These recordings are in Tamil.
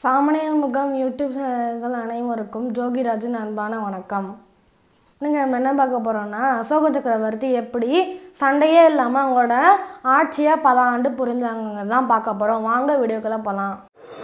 சாமணியன் முகம் யூடியூப் சேனல்கள் அனைவருக்கும் ஜோகிராஜின் அன்பான வணக்கம் நீங்கள் நம்ம என்ன பார்க்க போகிறோம்னா அசோக சக்கரவர்த்தி எப்படி சண்டையே இல்லாமல் அவங்களோட ஆட்சியை பல ஆண்டு புரிஞ்சாங்க தான் பார்க்க போகிறோம் வாங்க வீடியோக்குள்ளே போகலாம்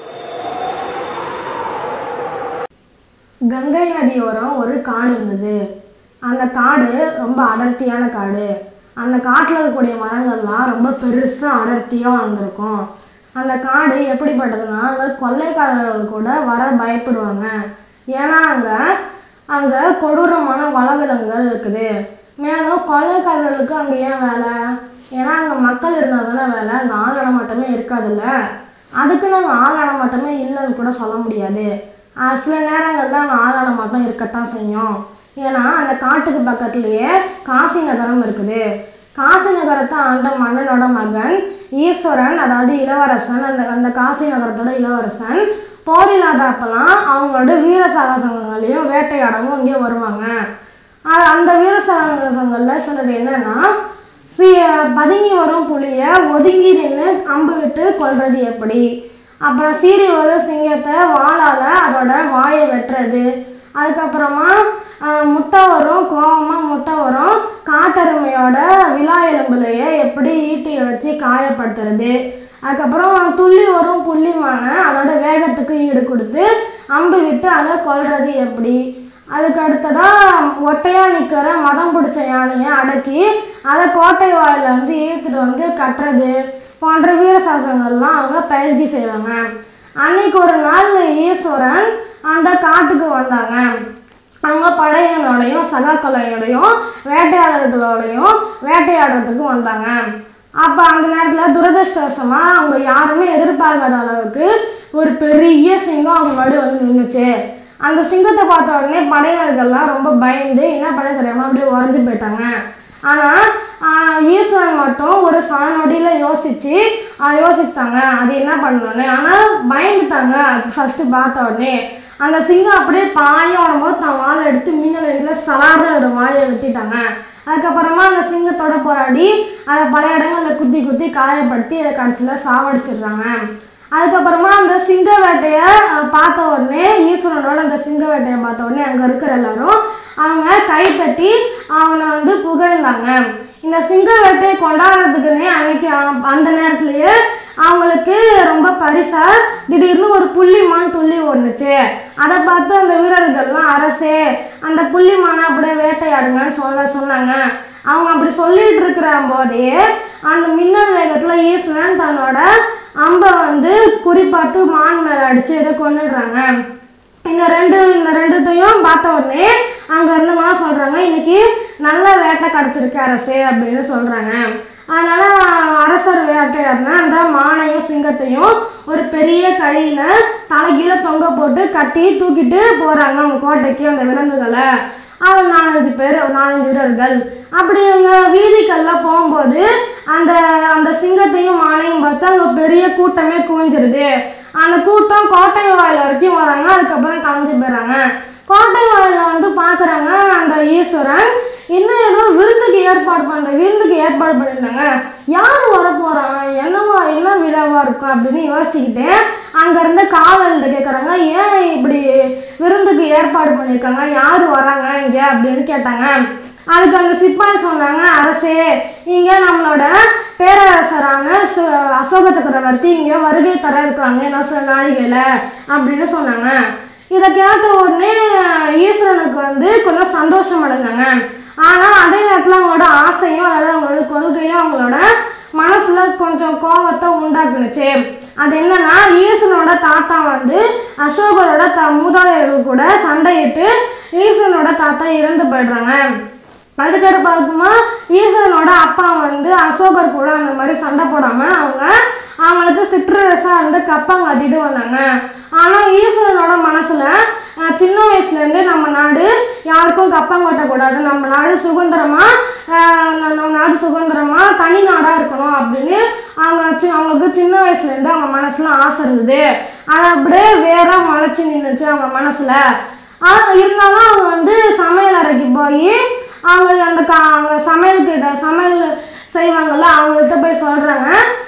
கங்கை நதியோரம் ஒரு காடு இருந்தது அந்த காடு ரொம்ப அடர்த்தியான காடு அந்த காட்டில் இருக்கக்கூடிய மரங்கள்லாம் ரொம்ப பெருசாக அடர்த்தியாக வளர்ந்துருக்கும் அந்த காடு எப்படிப்பட்டதுன்னா அங்கே கொள்ளைக்காரர்கள் கூட வர பயப்படுவாங்க ஏன்னா அங்கே அங்கே கொடூரமான வனவிலங்குகள் இருக்குது மேலும் கொள்ளைக்காரர்களுக்கு அங்கே ஏன் வேலை ஏன்னா அங்கே மக்கள் இருந்தால் தானே வேலை அங்கே ஆள் நடமாட்டமே இருக்காதுல்ல அதுக்கு நாங்கள் ஆள் நடமாட்டமே இல்லைன்னு கூட சொல்ல முடியாது ஆஹ் சில நேரங்களில் அங்கே ஆள் நடமாட்டம் இருக்கத்தான் செய்யும் ஏன்னா அந்த காட்டுக்கு பக்கத்துலேயே காசி நகரம் இருக்குது காசி நகரத்தை ஆண்ட மன்னனோட மகன் ஈஸ்வரன் அதாவது இளவரசன் அந்த அந்த காசி நகரத்தோட இளவரசன் போர் இல்லாதப்பெல்லாம் அவங்களோட வீர சாகசங்களையும் வேட்டையாடவும் இங்கே வருவாங்க அ- அந்த வீர சாகசங்களில் சிலது என்னன்னா சி- பதுங்கி வரும் புலியை ஒதுங்கி நின்று அம்பு விட்டு கொல்றது எப்படி அப்புறம் சீறி வரும் சிங்கத்தை வாளால் அதோட வாயை வெட்டுறது அதுக்கப்புறமா ஆஹ், முட்டை வரும் கோவமாக முட்டை வரும் காட்டெருமையோட விழா எலும்புலையே எப்படி ஈட்டி வச்சு காயப்படுத்துறது அதுக்கப்புறம் துள்ளி வரும் புள்ளிமான அதோட வேகத்துக்கு ஈடு கொடுத்து அம்பு விட்டு அதை கொல்றது எப்படி அதுக்கு அடுத்ததா ஒட்டையா நிற்கிற மதம் பிடிச்ச யானையை அடக்கி அதை கோட்டை வாயில வந்து இழுத்துட்டு வந்து கட்டுறது போன்ற வீரசாசனங்கள்லாம் அவங்க பயிற்சி செய்வாங்க அன்னைக்கு ஒரு நாள் ஈஸ்வரன் அந்த காட்டுக்கு வந்தாங்க அவங்க படையனோடையும் சகாக்கலையோடையும் வேட்டையாளர்களோடையும் வேட்டையாடுறதுக்கு வந்தாங்க அப்போ அந்த நேரத்தில் துரதிருஷ்டவசமாக அவங்க யாருமே எதிர்பார்க்காத அளவுக்கு ஒரு பெரிய சிங்கம் அவங்க முன்னாடி வந்து நின்றுச்சு அந்த சிங்கத்தை பார்த்த உடனே படையினர்கள்லாம் ரொம்ப பயந்து என்ன பண்ண தெரியாமல் அப்படியே உறைஞ்சு போயிட்டாங்க ஆனால் ஈஸ்வரன் மட்டும் ஒரு சனநொடியில் யோசிச்சு ஆஹ் யோசிச்சிட்டாங்க அது என்ன பண்ணணும்னு ஆனால் பயந்துட்டாங்க ஃபஸ்ட்டு பார்த்த உடனே அந்த சிங்கம் அப்படியே பாய வரும்போது தான் வாழை எடுத்து மின்னல் இதில் சலாரோட வாயை வெட்டிட்டாங்க அதுக்கப்புறமா அந்த சிங்கத்தோட போராடி அதை பல இடங்களில் குத்தி குத்தி காயப்படுத்தி அதை கடைசியில் சாவடிச்சிடுறாங்க அதுக்கப்புறமா அந்த சிங்க வேட்டையை அஹ், பார்த்த உடனே ஈஸ்வரனோட அந்த சிங்க வேட்டையை பார்த்த உடனே அங்கே இருக்கிற எல்லாரும் அவங்க கைத்தட்டி அவனை வந்து புகழ்ந்தாங்க இந்த சிங்க வேட்டையை கொண்டாடுறதுக்குன்னே அன்னைக்கு அ- அந்த நேரத்துலயே அவங்களுக்கு ரொம்ப பரிசா திடீர்னு ஒரு புள்ளிமான் துள்ளி ஓடுனுச்சு அதை பார்த்து அந்த வீரர்கள்லாம் அரசே அந்த புள்ளிமானை அப்படியே வேட்டையாடுங்கன்னு சொல்ல சொன்னாங்க அவங்க அப்படி சொல்லிட்டு இருக்கிற போதே அந்த மின்னல் வேகத்துல ஈஸ்வரன் தன்னோட அம்பை வந்து குறிப்பாத்து மான் மேல அடிச்சு இதை கொண்டுடுறாங்க இந்த ரெண்டு இந்த ரெண்டுத்தையும் பார்த்த உடனே அங்க இருந்தவங்களாம் சொல்றாங்க இன்னைக்கு நல்ல வேட்டை கிடைச்சிருக்கு அரசே அப்படின்னு சொல்றாங்க அதனால அரசர் வேட்டையாடினா அந்த மானையும் சிங்கத்தையும் ஒரு பெரிய கழியில தலைகீழ தொங்க போட்டு கட்டி தூக்கிட்டு போறாங்க அவங்க கோட்டைக்கு அந்த விலங்குகளை அவங்க நாலஞ்சு பேர் நாலஞ்சு வீரர்கள் அப்படி அவங்க வீதிக்கெல்லாம் போகும்போது அந்த அந்த சிங்கத்தையும் மானையும் பார்த்து அங்கே பெரிய கூட்டமே குவிஞ்சிருது அந்த கூட்டம் கோட்டை வாயில் வரைக்கும் வராங்க அதுக்கப்புறம் கலைஞ்சு போயிடுறாங்க கோட்டை வாயில வந்து பார்க்குறாங்க அந்த ஈஸ்வரன் இன்னும் ஏதோ விருந்துக்கு ஏற்பாடு பண்ணுற விருந்துக்கு ஏற்பாடு பண்ணியிருந்தாங்க யார் வர போகிறான் என்னவா என்ன விழாவா இருக்கும் அப்படின்னு யோசிச்சுக்கிட்டே அங்கே இருந்த காவல்கிட்ட கேட்குறாங்க ஏன் இப்படி விருந்துக்கு ஏற்பாடு பண்ணியிருக்காங்க யார் வராங்க இங்கே அப்படின்னு கேட்டாங்க அதுக்கு அந்த சிப்பாய் சொன்னாங்க அரசே இங்கே நம்மளோட பேரரசரான சு- அசோக சக்கரவர்த்தி இங்கே வருகை தர இருக்கிறாங்க இன்னும் சில நாளிகையில் அப்படின்னு சொன்னாங்க இதை கேட்ட உடனே ஈஸ்வரனுக்கு வந்து கொஞ்சம் சந்தோஷம் அடைஞ்சாங்க ஆனால் அதே நேரத்தில் அவங்களோட ஆசையும் அதாவது அவங்களோட கொள்கையும் அவங்களோட மனசுல கொஞ்சம் கோபத்தை உண்டாக்குனுச்சு அது என்னன்னா ஈசனோட தாத்தா வந்து அசோகரோட த மூதாதையர்கள் கூட சண்டையிட்டு ஈசனோட தாத்தா இறந்து போயிடுறாங்க அதுக்கடுத்து பார்க்குமா ஈசனோட அப்பா வந்து அசோகர் கூட அந்த மாதிரி சண்டை போடாம அவங்க அவங்களுக்கு சிற்றரசா இருந்து கப்பம் கட்டிட்டு வந்தாங்க ஆனா ஈஸ்வரனோட மனசுல அஹ், சின்ன வயசுல இருந்து நம்ம நாடு யாருக்கும் கப்பம் கட்டக்கூடாது நம்ம நாடு சுதந்திரமா அஹ், ந- நம்ம நாடு சுதந்திரமா தனி நாடா இருக்கணும் அப்படின்னு அவங்க சி- அவங்களுக்கு சின்ன வயசுல இருந்து அவங்க மனசுல ஆசை இருந்தது அது அப்படியே வேற முளைச்சு நின்றுச்சு அவங்க மனசுல ஆனா இருந்தாலும் அவங்க வந்து சமையல் அறைக்கு போய் அவங்க அந்த கா அவங்க சமையல் கிட்ட சமையல் செய்வாங்கல்ல அவங்ககிட்ட போய் சொல்றாங்க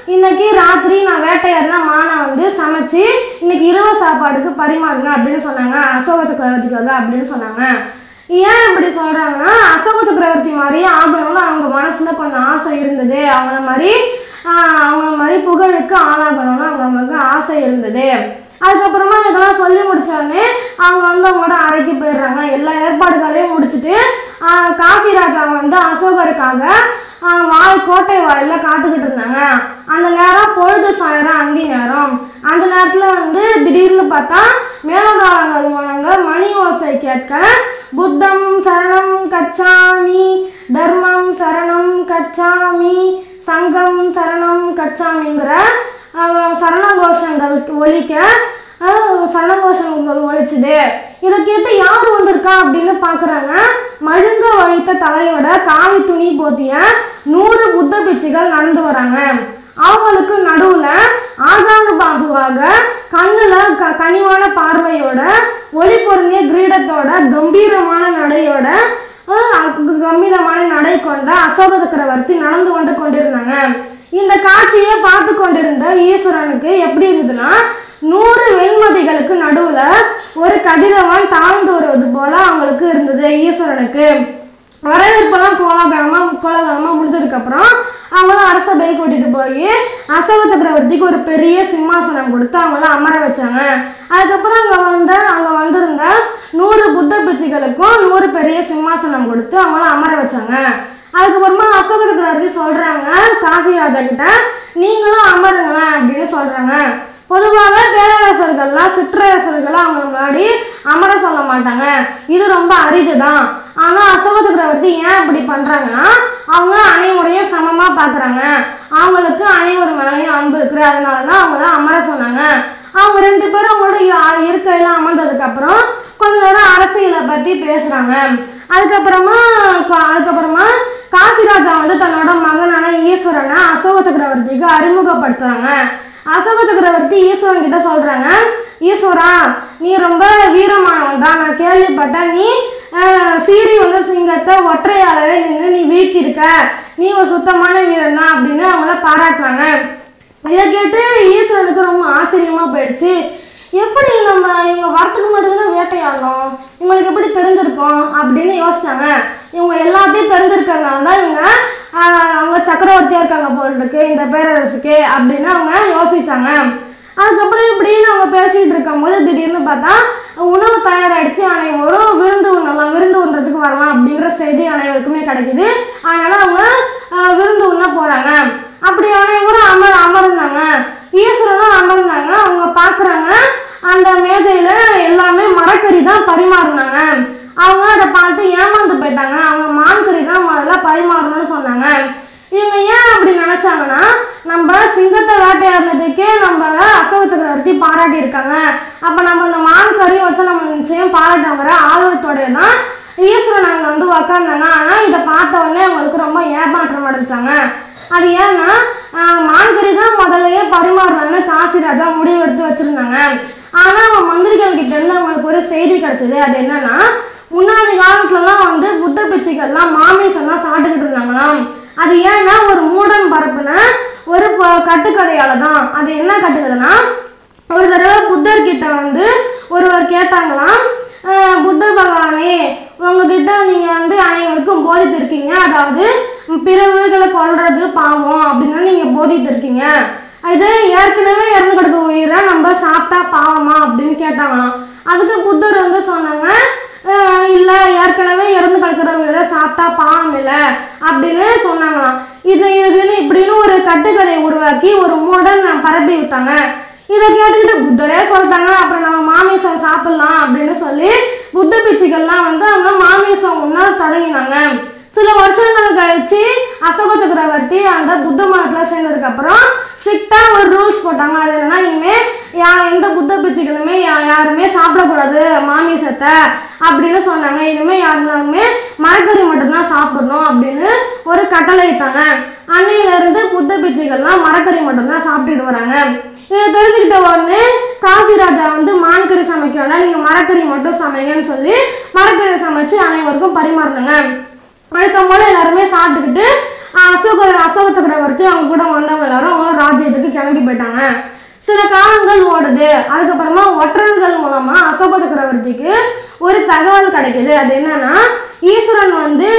இன்னைக்கு ராத்திரி நான் வேட்டையாடின மானை வந்து சமைச்சு இன்னைக்கு இரவு சாப்பாடுக்கு பரிமாறுங்க அப்படின்னு சொன்னாங்க அசோக சக்கரவர்த்திக்கு வந்து அப்படின்னு சொன்னாங்க ஏன் இப்படி சொல்றாங்கன்னா அசோக சக்கரவர்த்தி மாதிரி ஆகணும்னு அவங்க மனசுல கொஞ்சம் ஆசை இருந்தது அவங்கள மாதிரி ஆஹ், அவங்கள மாதிரி புகழுக்கு ஆளாகணும்னு அவங்களுக்கு ஆசை இருந்தது அதுக்கப்புறமா இதெல்லாம் சொல்லி முடிச்ச உடனே அவங்க வந்து அவங்களோட அறைக்கு போயிடுறாங்க எல்லா ஏற்பாடுகளையும் முடிச்சுட்டு ஆஹ், காசி ராஜா வந்து அசோகருக்காக ஆஹ், வாய் கோட்டை வாயில காத்துக்கிட்டு இருந்தாங்க அந்த நேரம் பொழுது சாயரம் அந்தி நேரம் அந்த நேரத்துல வந்து திடீர்னு பார்த்தா மேலதாளங்கள் முழங்க மணி ஓசை கேட்க புத்தம் சரணம் கச்சாமி தர்மம் சரணம் கச்சாமி சங்கம் சரணம் கச்சாமிங்கிற ஆஹ், சரண கோஷங்கள் ஒலிக்க ஆஹ், சரண கோஷங்கள் ஒலிச்சுது இதை கேட்டு யார் வந்திருக்கா அப்படின்னு பார்க்குறாங்க மழுங்க வழித்த தலையோட காவி துணி போத்திய நூறு புத்த பிட்சுகள் நடந்து வராங்க அவங்களுக்கு நடுவுல ஆசான பாகுவாக கண்ணுல க கனிவான பார்வையோட ஒளி பொருந்திய கிரீடத்தோட கம்பீரமான நடையோட அஹ், கம்பீரமான நடை கொண்ட அசோக சக்கரவர்த்தி நடந்து கொண்டு கொண்டிருந்தாங்க இந்த காட்சியை பார்த்து கொண்டிருந்த ஈஸ்வரனுக்கு எப்படி இருந்ததுன்னா நூறு வெண்மதிகளுக்கு நடுவுல ஒரு கதிரவன் தாழ்ந்து வருவது போல அவங்களுக்கு இருந்தது ஈஸ்வரனுக்கு வரவேற்பெல்லாம் கோலாகலமா கோலாகலமா முடிஞ்சதுக்கு அப்புறம் அவங்களும் அரசபையை கூட்டிட்டு போய் அசோக சக்கரவர்த்திக்கு ஒரு பெரிய சிம்மாசனம் கொடுத்து அவங்கள அமர வச்சாங்க அதுக்கப்புறம் அங்க வந்த அங்க வந்திருந்த நூறு புத்த பிச்சைகளுக்கும் நூறு பெரிய சிம்மாசனம் கொடுத்து அவங்கள அமர வச்சாங்க அதுக்கப்புறமா அசோக சக்கரவர்த்தி சொல்றாங்க காசி ராஜா கிட்ட நீங்களும் அமருங்களேன் அப்படின்னு சொல்றாங்க பொதுவாக பேரரசர்கள்லாம் சிற்றரசர்கள்லாம் அவங்க முன்னாடி அமர சொல்ல மாட்டாங்க இது ரொம்ப அரிதுதான் ஆனா அசோக சக்கரவர்த்தி ஏன் இப்படி பண்றாங்கன்னா அவங்க அனைவரையும் சமமா பாக்குறாங்க அவங்களுக்கு அனைவர் மேலேயும் அன்பு இருக்கு அதனால தான் அவங்கள அமர சொன்னாங்க அவங்க ரெண்டு பேரும் அவங்களோட இ- இருக்கையில அமர்ந்ததுக்கு அப்புறம் கொஞ்ச நேரம் அரசியலை பத்தி பேசுறாங்க அதுக்கப்புறமா க- அதுக்கப்புறமா காசிராஜா வந்து தன்னோட மகனான ஈஸ்வரனை அசோக சக்கரவர்த்திக்கு அறிமுகப்படுத்துறாங்க அசோக சக்கரவர்த்தி ஈஸ்வரன் கிட்ட சொல்றாங்க ஈஸ்வரா நீ ரொம்ப வீரமானவன் தான் நான் கேள்விப்பட்டேன் நீ அஹ், சீறி வந்து சிங்கத்தை ஒற்றையாளவே நின்று நீ வீழ்த்திருக்க நீ ஒரு சுத்தமான வீரன் தான் அப்படின்னு அவங்கள பாராட்டினாங்க இதை கேட்டு ஈஸ்வரனுக்கு ரொம்ப ஆச்சரியமா போயிடுச்சு எப்படி நம்ம இவங்க வரத்துக்கு மட்டும்தான் வேட்டையாடணும் இவங்களுக்கு எப்படி தெரிஞ்சிருக்கும் அப்படின்னு யோசிச்சாங்க இவங்க எல்லாத்தையும் தெரிஞ்சிருக்கறதுனால தான் இவங்க ஆஹ், அவங்க சக்கரவர்த்தியா இருக்காங்க போல் இருக்கு இந்த பேரரசுக்கு அப்படின்னு அவங்க யோசிச்சாங்க அதுக்கப்புறம் இப்படின்னு அவங்க பேசிட்டு இருக்கும்போது திடீர்னு பார்த்தா உணவு தயாராகிடுச்சு அனைவரும் விருந்து உண்ணலாம் விருந்து உண்றதுக்கு வரலாம் அப்படிங்கிற செய்தி அனைவருக்குமே கிடைக்குது அதனால அவங்க ஆஹ், விருந்து உண்ண போறாங்க அப்படி அனைவரும் அமர் அமர்ந்தாங்க ஈஸ்வரனும் அமர்ந்தாங்க அவங்க பார்க்குறாங்க அந்த மேஜையில எல்லாமே மரக்கறி தான் பரிமாறினாங்க அவங்க அதை பார்த்து ஏமாந்து போயிட்டாங்க அவங்க மான்கறி தான் முதல்ல பரிமாறணும்னு சொன்னாங்க இவங்க ஏன் அப்படி நினைச்சாங்கன்னா நம்ம சிங்கத்தை வேட்டையாடுறதுக்கே நம்ம அசோக சக்கரவர்த்தி பாராட்டி இருக்காங்க அப்ப நம்ம இந்த மான் கறியும் வச்சு நம்ம நிச்சயம் பாராட்டுங்கிற ஆர்வத்தோடைய தான் ஈஸ்வரன் அங்க வந்து உக்காந்தாங்க ஆனா இதை பார்த்த உடனே அவங்களுக்கு ரொம்ப ஏமாற்றம் அடைஞ்சாங்க அது ஏன்னா ஆஹ், மான்கறி தான் முதல்லயே பரிமாறுறாங்கன்னு காசிராஜா முடிவெடுத்து வச்சிருந்தாங்க ஆனா அவங்க மந்திரிகள் கிட்ட இருந்து அவங்களுக்கு ஒரு செய்தி கிடைச்சது அது என்னன்னா முன்னாடி காலத்துலலாம் வந்து புத்த பிச்சைகள்லாம் மாமிசம்லாம் சாப்பிட்டுக்கிட்டு இருந்தாங்களாம் அது ஏன்னா ஒரு மூடன் பரப்புன ஒரு ப- கட்டுக்கதையால தான் அது என்ன கட்டுக்கதைன்னா ஒரு தடவை புத்தர் கிட்ட வந்து ஒருவர் கேட்டாங்களாம் "அஹ், புத்த பகவானே உங்ககிட்ட நீங்க வந்து அனைவருக்கும் போதித்திருக்கீங்க அதாவது பிற உயிர்களை கொல்றது பாவம் அப்படின்னு நீங்க போதித்திருக்கீங்க இது ஏற்கனவே இறந்து கிடக்க உயிரை நம்ம சாப்பிட்டா பாவமா அப்படின்னு கேட்டாங்களாம் அதுக்கு புத்தர் வந்து சொன்னாங்க "அஹ், இல்ல ஏற்கனவே இறந்து கிடக்கிற உயிரை சாப்பிட்டா பாவம் இல்லை அப்படின்னு சொன்னாங்களாம் இது இதுன்னு இப்படின்னு ஒரு கட்டுக்கதையை உருவாக்கி ஒரு மூடன் பரப்பி விட்டாங்க இதை கேட்டுக்கிட்டு புத்தரே சொல்லிட்டாங்க அப்புறம் நம்ம மாமிசம் சாப்பிடலாம் அப்படின்னு சொல்லி புத்த பிச்சைகள்லாம் வந்து அவங்க மாமிசம் உண்ண தொடங்கினாங்க சில வருஷங்கள் கழிச்சு அசோக சக்கரவர்த்தி அந்த புத்த மதத்துல சேர்ந்ததுக்கு அப்புறம் ஸ்ட்ரிக்டா ஒரு ரூல்ஸ் போட்டாங்க அது என்னன்னா இனிமே யா எந்த புத்த பிச்சைகளுமே யா- யாருமே சாப்பிடக்கூடாது மாமிசத்தை அப்படின்னு சொன்னாங்க இனிமே யாருமே மரக்கறி மட்டும்தான் சாப்பிடணும் அப்படின்னு ஒரு கட்டளை இட்டாங்க அன்னையில இருந்து புத்த பிச்சைகள்லாம் மரக்கறி மட்டும்தான் சாப்பிட்டுட்டு வராங்க இதை தெரிஞ்சுக்கிட்ட உடனே காசிராஜா வந்து மான்கறி சமைக்க வேண்டாம் நீங்க மரக்கறி மட்டும் சமைங்கன்னு சொல்லி மரக்கறி சமைச்சு அனைவருக்கும் பரிமாறினாங்க வழக்கம் போல எல்லாருமே சாப்பிட்டுக்கிட்டு ஆஹ் அசோக அசோக சக்கரவர்த்தி அவங்க கூட வந்தவங்க எல்லாரும் அவங்க ராஜ்யத்துக்கு கிளம்பி போயிட்டாங்க சில காலங்கள் ஓடுது அதுக்கப்புறமா ஒற்றர்கள் மூலமா அசோக சக்கரவர்த்திக்கு ஒரு தகவல் கிடைக்குது அது என்னன்னா ஈஸ்வரன் வந்து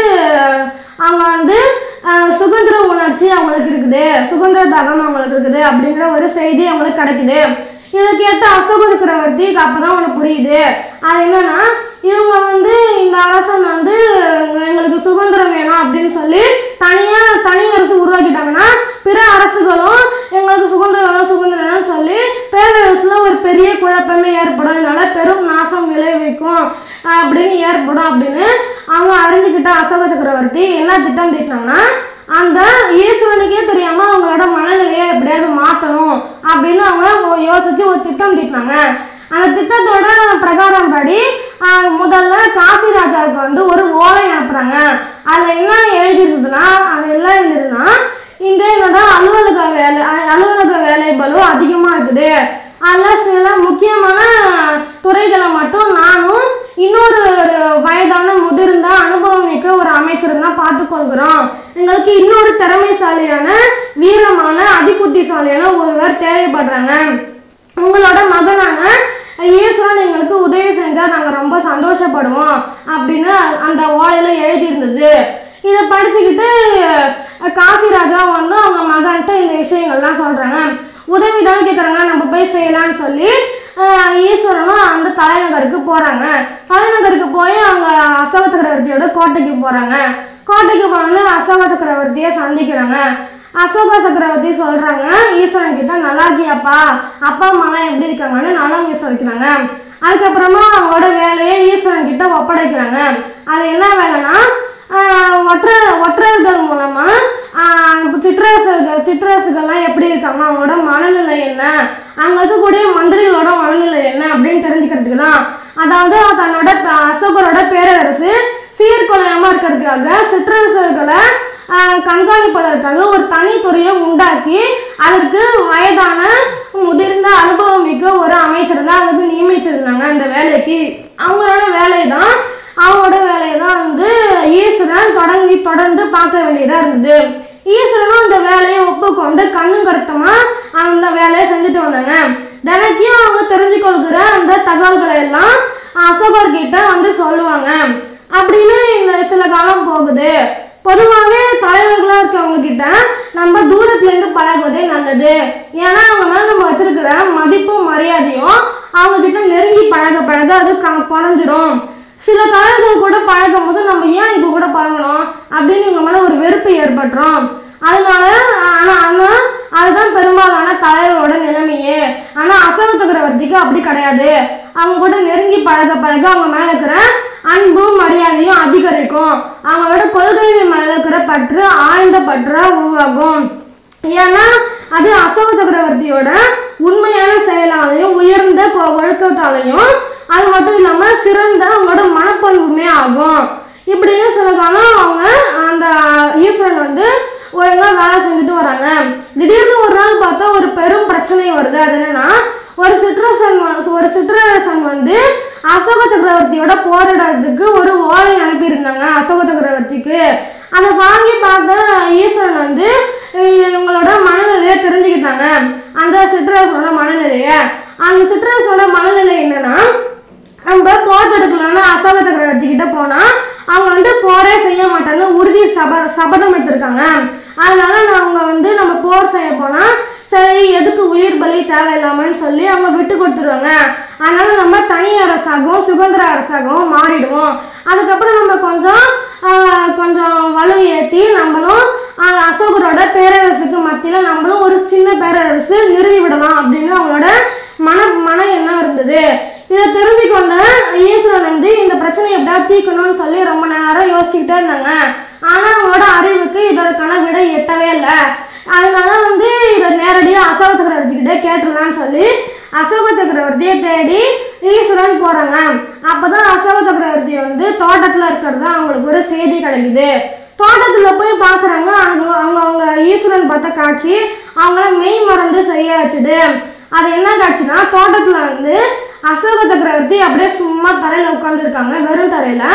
அவங்க வந்து ஆஹ், சுதந்திர உணர்ச்சி அவங்களுக்கு இருக்குது சுதந்திர தாகம் அவங்களுக்கு இருக்குது அப்படிங்கிற ஒரு செய்தி அவங்களுக்கு கிடைக்குது இதை கேட்ட அசோக சக்கரவர்த்திக்கு அப்பதான் ஒன்று புரியுது அது என்னன்னா இவங்க வந்து இந்த அரசன் வந்து எங்களுக்கு சுதந்திரம் வேணும் அப்படின்னு சொல்லி தனியா தனி அரசு உருவாக்கிட்டாங்கன்னா பிற அரசுகளும் எங்களுக்கு சுதந்திரம் வேணும் சுதந்திரம் வேணும்னு சொல்லி பேரரசுல ஒரு பெரிய குழப்பமே ஏற்படும் இதனால பெரும் நாசம் விளைவிக்கும் அப்படின்னு ஏற்படும் அப்படின்னு அவங்க அறிஞ்சுக்கிட்ட அசோக சக்கரவர்த்தி என்ன திட்டம் தீட்டினாங்கன்னா அந்த ஈஸ்வரனுக்கே தெரியாம அவங்களோட மனநிலையை எப்படியாவது மாற்றணும் அப்படின்னு அவங்க ஒ- யோசிச்சு ஒரு திட்டம் தீட்டினாங்க அந்த திட்டத்தோட பிரகாரம் படி ஆஹ், முதல்ல காசி ராஜாவுக்கு வந்து ஒரு ஓலை அனுப்புறாங்க அதுல என்ன எழுதிருந்ததுன்னா அது எல்லாம் இருந்ததுன்னா இங்க என்னோட அலுவலக வேலை அ- அலுவலக வேலை பளு அதிகமா இருக்குது அதில் சில முக்கியமான துறைகளை மட்டும் நானும் இன்னொரு ஒரு வயதான முதிர்ந்த அனுபவம் மிக்க ஒரு அமைச்சர் தான் பார்த்துக்கொள்கிறோம் எங்களுக்கு இன்னொரு திறமைசாலியான வீரமான அதிபுத்திசாலியான ஒருவர் தேவைப்படுறாங்க உங்களோட மகனான ஈஸ்வரன் எங்களுக்கு உதவி செஞ்சா நாங்க ரொம்ப சந்தோஷப்படுவோம் அப்படின்னு அந்த ஓலையில எழுதியிருந்தது இதை படிச்சுக்கிட்டு அஹ், காசி ராஜா வந்து அவங்க மகன்கிட்ட இந்த விஷயங்கள்லாம் சொல்றாங்க உதவி தான் கேட்குறாங்க நம்ம போய் செய்யலாம்னு சொல்லி அஹ், ஈஸ்வரனும் அந்த தலைநகருக்கு போறாங்க தலைநகருக்கு போய் அவங்க அசோக சக்கரவர்த்தியோட கோட்டைக்கு போறாங்க கோட்டைக்கு போனோன்னு அசோக சக்கரவர்த்தியை சந்திக்கிறாங்க அசோக சக்கரவர்த்தி சொல்றாங்க ஈஸ்வரன் கிட்ட நல்லா இருக்கியாப்பா அப்பா அம்மாலாம் எப்படி இருக்காங்கன்னு நலம் விசாரிக்கிறாங்க அதுக்கப்புறமா அவங்களோட வேலையை ஈஸ்வரன் கிட்ட ஒப்படைக்கிறாங்க அது என்ன வேலைன்னா ஆஹ், ஒற்ற ஒற்றர்கள் மூலமா ஆஹ், இப்ப சிற்றரசர்கள் சிற்றரசுகள்லாம் எப்படி இருக்காங்க அவங்களோட மனநிலை என்ன அங்க இருக்கக்கூடிய மந்திரிகளோட மனநிலை என்ன அப்படின்னு தெரிஞ்சுக்கிறதுக்கு தான் அதாவது தன்னோட ப- அசோகரோட பேரரசு சீர்குலையாம இருக்கிறதுக்காக சிற்றரசர்களை ஆஹ், கண்காணிப்பதற்காக ஒரு தனித்துறையை உண்டாக்கி அதற்கு வயதான முதிர்ந்த அனுபவம் மிக்க ஒரு அமைச்சர் தான் அதுக்கு நியமிச்சிருந்தாங்க அந்த வேலைக்கு அவங்களோட வேலை தான் அவங்களோட வேலையை தான் வந்து ஈஸ்வரன் தொடங்கி தொடர்ந்து பார்க்க வேண்டியதா இருந்தது ஈஸ்வரனும் அந்த வேலையை ஒப்புக்கொண்டு கண்ணும் கருத்துமா அந்த வேலையை செஞ்சுட்டு வந்தாங்க தினைக்கும் அவங்க தெரிஞ்சு கொள்கிற அந்த தகவல்களை எல்லாம் அசோகர் கிட்ட வந்து சொல்லுவாங்க அப்படின்னு இந்த சில காலம் போகுது பொதுவாகவே தலைவர்களாக இருக்கவங்க கிட்ட நம்ம தூரத்துல இருந்து பழகுவதே நல்லது ஏன்னா அவங்க மேல நம்ம வச்சிருக்கிற மதிப்பும் மரியாதையும் அவங்க கிட்ட நெருங்கி பழக பழக அது க- குறைஞ்சிரும் சில தலைவர்கள் கூட பழகும் போது நம்ம ஏன் இப்போ கூட பழகணும் அப்படின்னு இவங்க மேல ஒரு வெறுப்பு ஏற்பட்டுரும் அதனால ஆனா ஆனா அதுதான் பெரும்பாலான தலைவரோட நிலைமையே ஆனா அசோக சக்கரவர்த்திக்கு அப்படி கிடையாது அவங்க கூட நெருங்கி பழக பழக அவங்க மேல இருக்கிற அன்பும் மரியாதையும் அதிகரிக்கும் அவங்களோட கொள்கைகள் மேல இருக்கிற பற்று ஆழ்ந்த பற்றா உருவாகும் ஏன்னா அது அசோக சக்கரவர்த்தியோட உண்மையான செயலாலையும் உயர்ந்த கொ- ஒழுக்கத்தாலையும் அது மட்டும் இல்லாம சிறந்த அவங்களோட மனப்பண்புமே ஆகும் இப்படியே சில காலம் அவங்க அந்த ஈஸ்வரன் வந்து ஒழுங்கா வேலை செஞ்சுட்டு வராங்க திடீர்னு ஒரு நாள் பார்த்தா ஒரு பெரும் பிரச்சனை வருது அது என்னன்னா ஒரு சிற்றரசன் வ- ஒரு சிற்றரசன் வந்து அசோக சக்கரவர்த்தியோட போரிடுறதுக்கு ஒரு ஓலை அனுப்பியிருந்தாங்க அசோக சக்கரவர்த்திக்கு அதை வாங்கி பார்த்த ஈஸ்வரன் வந்து அஹ் இவங்களோட மனநிலையை தெரிஞ்சுக்கிட்டாங்க அந்த சிற்றரசனோட மனநிலையை அந்த சிற்றரசனோட மனநிலை என்னன்னா நம்ம போர் எடுக்கலாம்னு அசோக சக்கரவர்த்தி கிட்ட போனா அவங்க வந்து போரே செய்ய மாட்டாங்க உறுதி சப சபதம் எடுத்திருக்காங்க அதனால அவங்க வந்து நம்ம போர் செய்ய போனா சரி எதுக்கு உயிர் பலி தேவையில்லாமன்னு சொல்லி அவங்க விட்டு கொடுத்துருவாங்க அதனால நம்ம தனி அரசாகவும் சுதந்திர அரசாகவும் மாறிடுவோம் அதுக்கப்புறம் நம்ம கொஞ்சம் ஆஹ், கொஞ்சம் வலு ஏற்றி நம்மளும் ஆஹ், அசோகரோட பேரரசுக்கு மத்தியில் நம்மளும் ஒரு சின்ன பேரரசு நிறுவி விடலாம் அப்படின்னு அவங்களோட மன மன எண்ணம் இருந்தது இதை தெரிஞ்சுக்கொண்ட ஈஸ்வரன் வந்து இந்த பிரச்சனையை எப்படியாவது தீர்க்கணும்னு சொல்லி ரொம்ப நேரம் யோசிச்சுக்கிட்டே இருந்தாங்க ஆனா அவங்களோட அறிவுக்கு இதற்கான விடை எட்டவே இல்லை அதனால வந்து இதை நேரடியாக அசோக சக்கரவர்த்தி கிட்ட கேட்டுடலாம்னு சொல்லி அசோக சக்கரவர்த்தியை தேடி ஈஸ்வரன் போறாங்க அப்பதான் அசோக சக்கரவர்த்தி வந்து தோட்டத்துல இருக்கிறது அவங்களுக்கு ஒரு செய்தி கிடைக்குது தோட்டத்துல போய் பாக்குறாங்க அவங்க அவங்க அவங்க ஈஸ்வரன் பார்த்த காட்சி அவங்கள மெய் மறந்து செய்ய வச்சுது அது என்ன காட்சினா தோட்டத்துல வந்து அசோக சக்கரவர்த்தி அப்படியே சும்மா தரையில உட்காந்துருக்காங்க வெறும் தரையில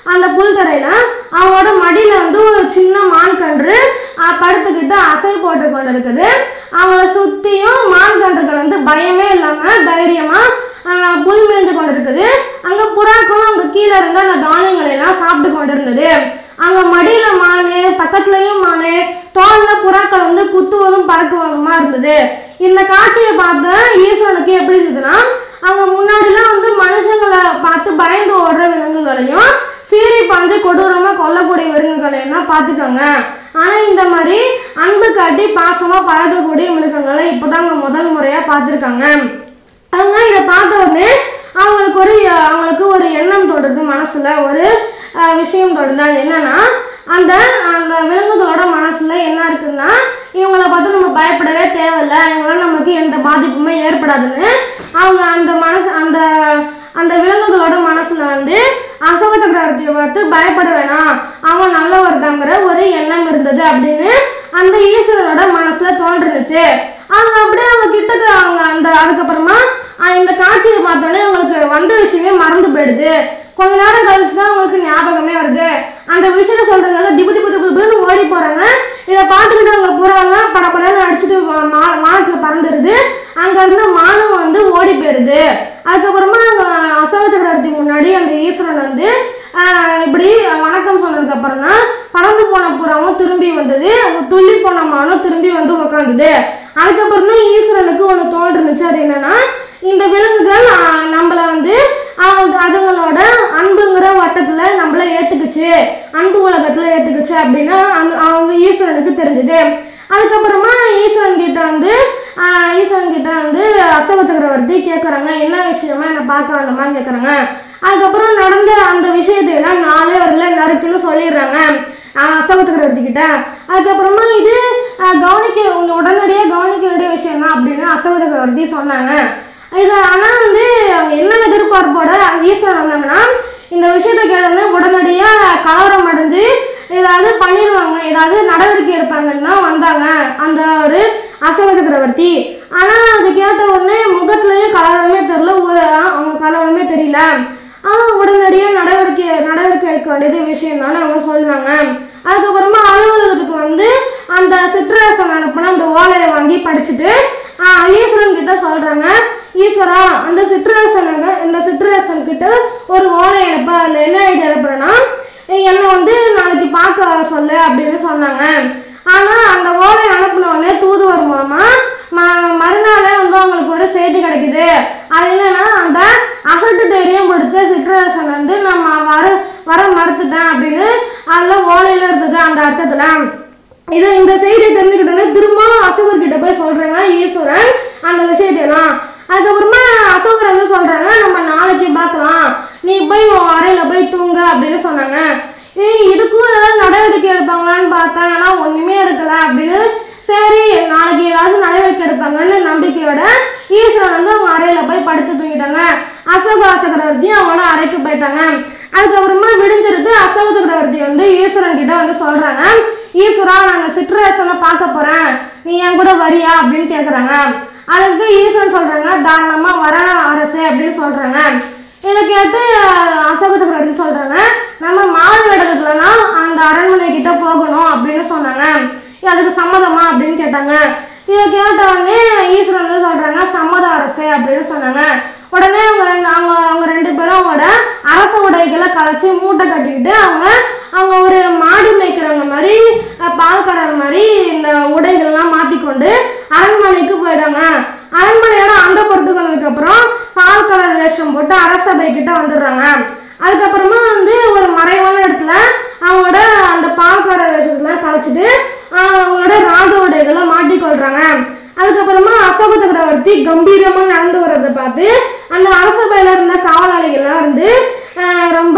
அந்த புல்தரையில அவங்களோட மடியில வந்து ஒரு சின்ன மான் கன்று அஹ், படுத்துக்கிட்டு அசை போட்டு கொண்டு இருக்குது அவங்கள சுத்தியும் மான் கன்றுகள் வந்து பயமே இல்லாம தைரியமா அஹ், புல் மேய்ஞ்சு கொண்டு இருக்குது அங்க புறாக்களும் அங்க கீழே இருந்து அந்த தானியங்களை எல்லாம் சாப்பிட்டு கொண்டு இருந்தது அங்க மடியில மானு பக்கத்துலயும் மானு தோல்ல புறாக்கள் வந்து குத்துவதும் பறக்குவதுமா இருந்தது இந்த காட்சியை பார்த்து ஈஸ்வரனுக்கு எப்படி இருந்ததுன்னா அவங்க முன்னாடிலாம் வந்து மனுஷங்களை பார்த்து பயந்து ஓடுற விலங்குகளையும் சீறி பாஞ்சு கொடூரமா கொல்லக்கூடிய விலங்குகளையும் தான் பார்த்துக்கோங்க ஆனா இந்த மாதிரி அன்பு காட்டி பாசமா பழகக்கூடிய மிருகங்களை இப்போதாங்க முதல் முறையா பார்த்துருக்காங்க அவங்க இதை பார்த்த உடனே அவங்களுக்கு ஒரு அவங்களுக்கு ஒரு எண்ணம் தோடுது மனசுல ஒரு அஹ், விஷயம் தோடுது அது என்னன்னா அந்த அந்த விலங்குகளோட மனசுல என்ன இருக்குன்னா இவங்கள பார்த்து நம்ம பயப்படவே தேவையில்ல இவங்களால நமக்கு எந்த பாதிப்புமே ஏற்படாதுன்னு அவங்க அந்த மனசு அந்த அந்த விலங்குகளோட மனசுல வந்து அசோக சக்கரவர்த்தியை பார்த்து பயப்பட வேணாம் அவன் நல்லவர் தாங்கிற ஒரு எண்ணம் இருந்தது அப்படின்னு அந்த ஈஸ்வரனோட மனசுல தோன்றுனுச்சு அவங்க அப்படியே அவங்க கிட்டக்கு அவங்க அந்த அதுக்கப்புறமா அஹ் இந்த காட்சியை பார்த்தோன்னே அவங்களுக்கு வந்த விஷயமே மறந்து போயிடுது கொஞ்ச நேரம் கழிச்சு தான் அவங்களுக்கு ஞாபகமே வருது அந்த விஷயத்த சொல்றதுனால திபு திபு திபு திபுன்னு ஓடி போறாங்க இதை பார்த்துக்கிட்டு அவங்க புறாலாம் படப்படன்னு அடிச்சுட்டு வா- மா- வானத்துல பறந்துருது அங்க இருந்த மானம் வந்து ஓடி போயிருது அதுக்கப்புறமா அங்க அசோக சக்கரவர்த்தி முன்னாடி அந்த ஈஸ்வரன் வந்து ஆஹ், இப்படி வணக்கம் சொன்னதுக்கு அப்புறம் தான் பறந்து போன புறாவும் திரும்பி வந்தது துள்ளி போன மானும் திரும்பி வந்து உக்காந்துது அதுக்கப்புறம் தான் ஈஸ்வரனுக்கு ஒன்று தோன்றுனுச்சு அது என்னன்னா இந்த விலங்குகள் ஆஹ், நம்மள வந்து அவங்க அதுங்களோட அன்புங்கிற வட்டத்துல நம்மள ஏத்துக்குச்சு அன்பு உலகத்துல ஏத்துக்குச்சு அப்படின்னு அந்த- அவங்க ஈஸ்வரனுக்கு தெரிஞ்சது அதுக்கப்புறமா ஈஸ்வரன் கிட்ட வந்து ஆஹ், ஈஸ்வரன் கிட்ட வந்து அசோக சக்கரவர்த்தி கேட்குறாங்க என்ன விஷயமா என்னை பார்க்க வந்தமா கேட்குறாங்க அதுக்கப்புறம் நடந்த அந்த விஷயத்தை எல்லாம் நாளே வரல நறுக்குன்னு சொல்லிடுறாங்க ஆஹ், அசோக சக்கரவர்த்தி கிட்ட அதுக்கப்புறமா இது ஆஹ், கவனிக்க உங்க உடனடியாக கவனிக்க வேண்டிய விஷயம் தான் அப்படின்னு அசோக சக்கரவர்த்தி சொன்னாங்க இது ஆனால் வந்து அவங்க என்ன எதிர்பார்ப்போட ஈஸ்வரன் வந்தாங்கன்னா இந்த விஷயத்தை கேட்டோன்னே உடனடியாக கலவரம் அடைஞ்சு ஏதாவது பண்ணிடுவாங்க ஏதாவது நடவடிக்கை எடுப்பாங்கன்னு தான் வந்தாங்க அந்த ஒரு அசோக சக்கரவர்த்தி ஆனால் அது கேட்ட உடனே முகத்துலேயும் கலவரமே தெரியல ஒரு அவங்க கலவரமே தெரியல ஆனால் உடனடியாக நடவடிக்கை நடவடிக்கை எடுக்க வேண்டியது விஷயம் தானே அவங்க சொல்லுவாங்க அதுக்கப்புறமா அலுவலகத்துக்கு வந்து அந்த சிற்றரசன் அனுப்பின அந்த ஓலையை வாங்கி படிச்சுட்டு ஆஹ், ஈஸ்வரன் கிட்ட சொல்றாங்க ஈஸ்வரா அந்த சிற்றரசனுக்கு இந்த சிற்றரசன் கிட்ட ஒரு ஓலை அனுப்ப அதில் என்ன ஐடியா அனுப்புறேன்னா என்னை வந்து நாளைக்கு பார்க்க சொல்லு அப்படின்னு சொன்னாங்க ஆனா அந்த ஓலை அனுப்பின உடனே தூதுவர் மூலமா ம- மறுநாளே வந்து அவங்களுக்கு ஒரு செய்தி கிடைக்குது அது என்னன்னா அந்த அசட்டு தைரியம் கொடுத்த சிற்றரசன் வந்து நம்ம வர வர மறுத்துட்டேன் அப்படின்னு அதுல ஓலையில இருந்தது அந்த அர்த்தத்துல இது இந்த செய்தியை தெரிஞ்சுக்கிட்டோன்னே திரும்ப அசோகர் கிட்ட போய் சொல்றாங்க ஈஸ்வரன் அந்த விஷயத்தையெல்லாம் அதுக்கப்புறமா அசோகர் வந்து சொல்றாங்க நம்ம நாளைக்கு பார்க்கலாம் நீ போய் உன் அறையில போய் தூங்க அப்படின்னு சொன்னாங்க ஏய் இதுக்கும் ஏதாவது நடவடிக்கை எடுப்பாங்களான்னு பார்த்தேன் ஆனா ஒண்ணுமே எடுக்கல அப்படின்னு சரி நாளைக்கு ஏதாவது நடவடிக்கை எடுப்பாங்கன்னு நம்பிக்கையோட ஈஸ்வரன் வந்து அவங்க அறையில போய் படுத்து தூங்கிட்டாங்க அசோக சக்கரவர்த்தி அவங்களோட அறைக்கு போயிட்டாங்க அதுக்கப்புறமா விடிஞ்சிருக்கு அசோக சக்கரவர்த்தி வந்து ஈஸ்வரன் கிட்ட வந்து சொல்றாங்க ஈஸ்வரா நாங்க சிற்றரசனை பார்க்க போறேன் நீ என் கூட வரியா அப்படின்னு கேக்குறாங்க அதுக்கு ஈஸ்வரன் சொல்றாங்க தாராளமா வர அரசே அப்படின்னு சொல்றாங்க இதை கேட்டு அஹ், அசோக சக்கரவர்த்தி சொல்றாங்க நம்ம மாறு இடத்துலலாம் அந்த அரண்மனை கிட்ட போகணும் அப்படின்னு சொன்னாங்க அதுக்கு சம்மதமா அப்படின்னு கேட்டாங்க இதை கேட்ட உடனே ஈஸ்வரன் வந்து சொல்றாங்க சம்மத அரசே அப்படின்னு சொன்னாங்க உடனே அவங்க ரெண்டு அவங்க அவங்க ரெண்டு பேரும் அவங்களோட அரச உடைகளை கலைச்சு மூட்டை கட்டிக்கிட்டு அவங்க அவங்க ஒரு மாடு மேய்க்கிறவங்க மாதிரி அஹ், பால்காரர் மாதிரி இந்த உடைகள்லாம் மாற்றிக்கொண்டு அரண்மனைக்கு போயிடுறாங்க அரண்மனையோட அந்த பொறுத்துக்கு அப்புறம் பால்காரர் வேஷம் போட்டு அரசபை கிட்ட வந்துடுறாங்க அதுக்கப்புறமா வந்து ஒரு மறைவான இடத்துல அவங்களோட அந்த பால்காரர் வேஷத்தெல்லாம் கலைச்சிட்டு ஆஹ், அவங்களோட ராஜ உடைகளை மாட்டிக்கொள்றாங்க அதுக்கப்புறமா அசோக சக்கரவர்த்தி கம்பீரமா நடந்து வர்றதை பார்த்து அந்த அரசபையில இருந்த காவலாளிகள்லாம் வந்து ஆஹ், ரொம்ப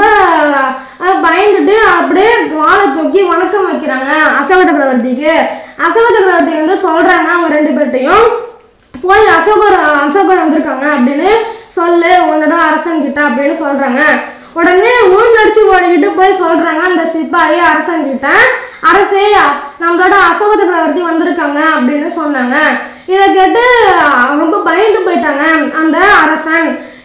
ஆஹ், பயந்துட்டு அப்படியே வாழை தூக்கி வணக்கம் வைக்கிறாங்க அசோக சக்கரவர்த்திக்கு அசோக சக்கரவர்த்தி வந்து சொல்றாங்க அவங்க ரெண்டு பேர்ட்டையும் போய் அசோகர் அசோகர் வந்திருக்காங்க அப்படின்னு சொல்லு உன்னோட அரசன் கிட்ட அப்படின்னு சொல்றாங்க உடனே உள்நடிச்சு ஓடிக்கிட்டு போய் சொல்றாங்க அந்த சிப்பாயி அரசன் கிட்ட அரசே நம்மளோட அசோக சக்கரவர்த்தி வந்திருக்காங்க அப்படின்னு சொன்னாங்க இதை கேட்டு ரொம்ப பயந்து போயிட்டாங்க அந்த அரசன்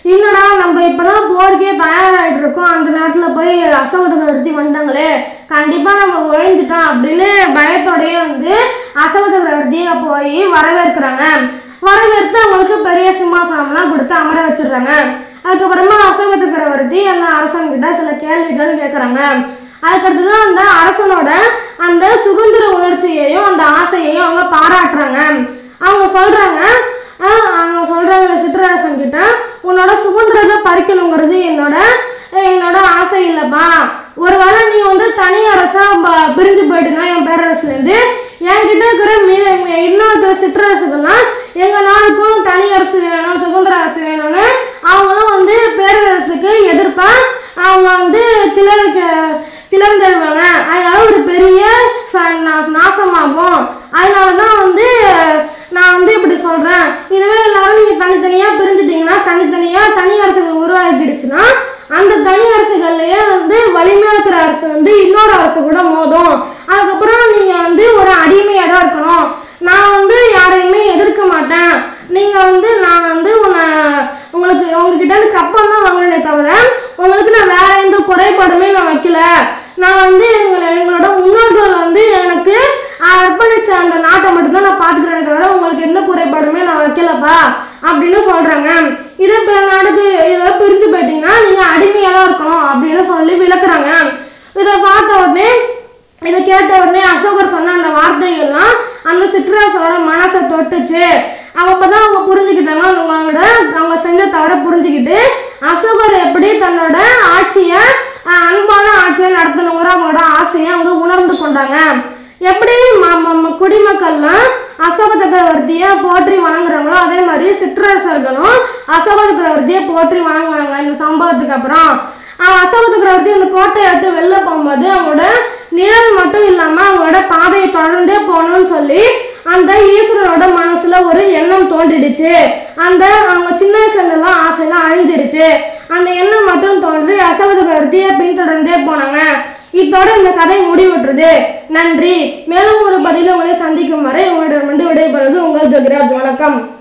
என்னடா நம்ம இப்பதான் போருக்கே தயாராகிட்டு இருக்கோம் அந்த நேரத்துல போய் அசோக சக்கரவர்த்தி வந்தாங்களே கண்டிப்பா நம்ம ஒழிஞ்சிட்டோம் அப்படின்னு பயத்தோடயே வந்து அசோக சக்கரவர்த்தியை போய் வரவேற்கிறாங்க வரவேற்று அவங்களுக்கு பெரிய சிம்மாசனம்லாம் கொடுத்து அமர வச்சிடுறாங்க அதுக்கப்புறமா அசோக சக்கரவர்த்தி அந்த அரசன்கிட்ட சில கேள்விகள் கேட்குறாங்க அதுக்கடுத்து தான் அந்த அரசனோட அந்த சுதந்திர உணர்ச்சியையும் அந்த ஆசையையும் அவங்க பாராட்டுறாங்க அவங்க சொல்றாங்க ஆஹ் அவங்க சொல்றாங்க சிற்றரசன் கிட்ட உன்னோட சுதந்திரத்தை பறிக்கணுங்கிறது என்னோட என்னோட ஆசை இல்லைப்பா ஒருவேளை நீ வந்து தனி அரசா ப- பிரிஞ்சு போயிட்டுனா என் பேரரசுலேருந்து என்கிட்ட இருக்கிற மீ மீ- இன்னும் இருக்கிற சிற்றரசுகள்லாம் எங்கள் நாடுக்கும் தனி அரசு வேணும் சுதந்திர அரசு வேணும்னு அவங்களும் வந்து பேரரசுக்கு எதிர்ப்பா அவங்க வந்து கிளர்க்க கிளர்ந்தெழுவாங்க அதனால ஒரு பெரிய ச- நா- நாசமாகும் அதனால தான் வந்து நான் வந்து இப்படி சொல்றேன் இதுவே எல்லாரும் நீங்க தனித்தனியா பிரிஞ்சுட்டீங்கன்னா தனித்தனியா தனி அரசுகள் உருவாக்கிடுச்சுன்னா அந்த தனி அரசுகள்லயே வந்து வலிமையா இருக்கிற அரசு வந்து இன்னொரு அரசு கூட மோதும் அதுக்கப்புறம் நீங்க வந்து ஒரு அடிமையா தான் இருக்கணும் நான் வந்து யாரையுமே எதிர்க்க மாட்டேன் நீங்க வந்து நான் வந்து உன்னை உங்களுக்கு உங்ககிட்ட இருந்து கப்பம் தான் வாங்கினே தவிர உங்களுக்கு நான் வேற எந்த குறைபாடுமே நான் வைக்கல நான் வந்து எங்களை எங்களோட முன்னோர்கள் வந்து எனக்கு அர்ப்பணிச்ச அந்த நாட்டை மட்டும்தான் நான் பார்த்துக்கிறேன் தவிர உங்களுக்கு எந்த குறைபாடுமே நான் வைக்கலப்பா அப்படின்னு சொல்றாங்க இதே பிற நாடுக்கு இதை பிரிஞ்சு போயிட்டீங்கன்னா நீங்க அடிமையா தான் இருக்கணும் அப்படின்னு சொல்லி விளக்குறாங்க இதை பார்த்த உடனே இதை கேட்ட உடனே அசோகர் சொன்ன அந்த வார்த்தைகள்லாம் அந்த சிற்றரசோட மனசை தொட்டுச்சு அப்பதான் அவங்க புரிஞ்சுக்கிட்டாங்க அவங்களோட அவங்க செஞ்ச தவிர புரிஞ்சுக்கிட்டு அசோகர் எப்படி தன்னோட ஆட்சியை அஹ், அன்பான ஆட்சியை நடத்தணுங்கிற அவங்களோட ஆசையை அவங்க உணர்ந்து கொண்டாங்க எப்படி ம- ம- ம- குடிமக்கள்லாம் அசோக சக்கரவர்த்தியை போற்றி வணங்குறாங்களோ அதே மாதிரி சிற்றரசர்களும் அசோக சக்கரவர்த்தியை போற்றி வணங்குவாங்க இந்த சம்பவத்துக்கு அப்புறம் அவன் அசோக சக்கரவர்த்தி அந்த கோட்டையை விட்டு வெளில போகும்போது அவங்களோட நிழல் மட்டும் இல்லாம அவங்களோட பாதையை தொடர்ந்தே போகணும்னு சொல்லி அந்த ஈஸ்வரனோட மனசுல ஒரு எண்ணம் தோன்றிடுச்சு அந்த அவங்க சின்ன வயசுல இருந்தெல்லாம் ஆசையெல்லாம் அழிஞ்சிருச்சு அந்த எண்ணம் மட்டும் தோன்றி அசோக சக்கரவர்த்தியை பின்தொடர்ந்தே போனாங்க இத்தோட இந்த கதை முடிவுற்றது நன்றி மேலும் ஒரு பதில உங்களை சந்திக்கும் வரை உங்களிடம் வந்து விடைபெறுவது உங்கள் ஜோகிராஜ் வணக்கம்